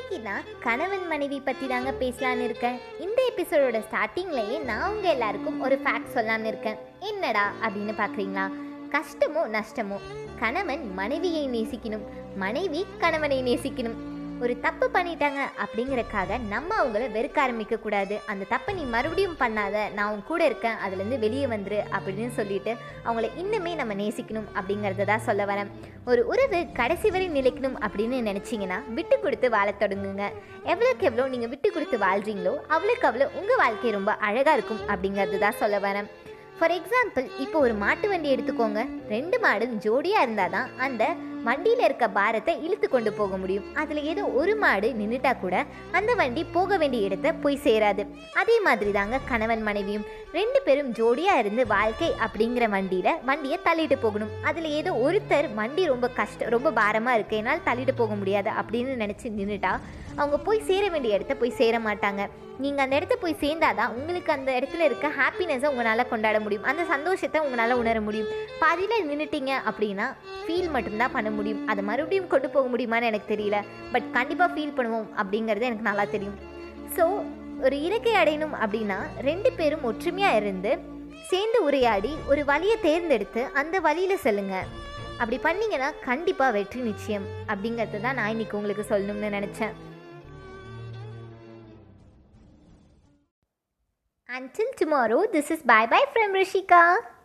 இன்னைக்கு நான் கணவன் மனைவி பற்றி தாங்க பேசலான்னு இருக்கேன் இந்த எபிசோடோட ஸ்டார்டிங்லேயே நான் உங்கள் எல்லாருக்கும் ஒரு ஃபேக்ட் சொல்லலான்னு இருக்கேன் என்னடா அப்படின்னு பார்க்குறீங்களா கஷ்டமோ நஷ்டமோ கணவன் மனைவியை நேசிக்கணும் மனைவி கணவனை நேசிக்கணும் ஒரு தப்பு பண்ணிட்டாங்க அப்படிங்கறக்காக நம்ம அவங்கள வெறுக்க ஆரம்பிக்க கூடாது அந்த தப்பை நீ மறுபடியும் பண்ணாத நான் உன் கூட இருக்கேன் அதுலேருந்து வெளியே வந்துரு அப்படின்னு சொல்லிட்டு அவங்கள இன்னுமே நம்ம நேசிக்கணும் அப்படிங்கிறத தான் சொல்ல வரேன் ஒரு உறவு கடைசி வரை நிலைக்கணும் அப்படின்னு நினச்சிங்கன்னா விட்டு கொடுத்து வாழத் தொடங்குங்க எவ்வளோக்கு எவ்வளோ நீங்கள் விட்டு கொடுத்து வாழ்றீங்களோ அவ்வளோக்கு அவ்வளோ உங்கள் வாழ்க்கை ரொம்ப அழகாக இருக்கும் அப்படிங்கிறது தான் சொல்ல வரேன் ஃபார் எக்ஸாம்பிள் இப்போ ஒரு மாட்டு வண்டி எடுத்துக்கோங்க ரெண்டு மாடும் ஜோடியாக இருந்தால் தான் அந்த வண்டியில் இருக்க பாரத்தை இழுத்து கொண்டு போக முடியும் அதில் ஏதோ ஒரு மாடு நின்றுட்டா கூட அந்த வண்டி போக வேண்டிய இடத்த போய் சேராது அதே மாதிரி தாங்க கணவன் மனைவியும் ரெண்டு பேரும் ஜோடியாக இருந்து வாழ்க்கை அப்படிங்கிற வண்டியில் வண்டியை தள்ளிட்டு போகணும் அதில் ஏதோ ஒருத்தர் வண்டி ரொம்ப கஷ்டம் ரொம்ப பாரமாக இருக்கு என்னால் தள்ளிட்டு போக முடியாது அப்படின்னு நினச்சி நின்றுட்டா அவங்க போய் சேர வேண்டிய இடத்த போய் சேர மாட்டாங்க நீங்கள் அந்த இடத்த போய் சேர்ந்தாதான் உங்களுக்கு அந்த இடத்துல இருக்க ஹாப்பினஸை உங்களால் கொண்டாட முடியும் அந்த சந்தோஷத்தை உங்களால் உணர முடியும் பாதியில் நின்றுட்டீங்க அப்படின்னா ஃபீல் மட்டும்தான் பண்ண முடியும் அதை மறுபடியும் கொண்டு போக முடியுமான்னு எனக்கு தெரியல பட் கண்டிப்பாக ஃபீல் பண்ணுவோம் அப்படிங்கிறது எனக்கு நல்லா தெரியும் ஸோ ஒரு இலக்கை அடையணும் அப்படின்னா ரெண்டு பேரும் ஒற்றுமையாக இருந்து சேர்ந்து உரையாடி ஒரு வழியை தேர்ந்தெடுத்து அந்த வழியில் செல்லுங்க அப்படி பண்ணீங்கன்னா கண்டிப்பாக வெற்றி நிச்சயம் அப்படிங்கிறது தான் நான் இன்னைக்கு உங்களுக்கு சொல்லணும்னு நினச்சேன் Until tomorrow, this is bye bye from Rishika.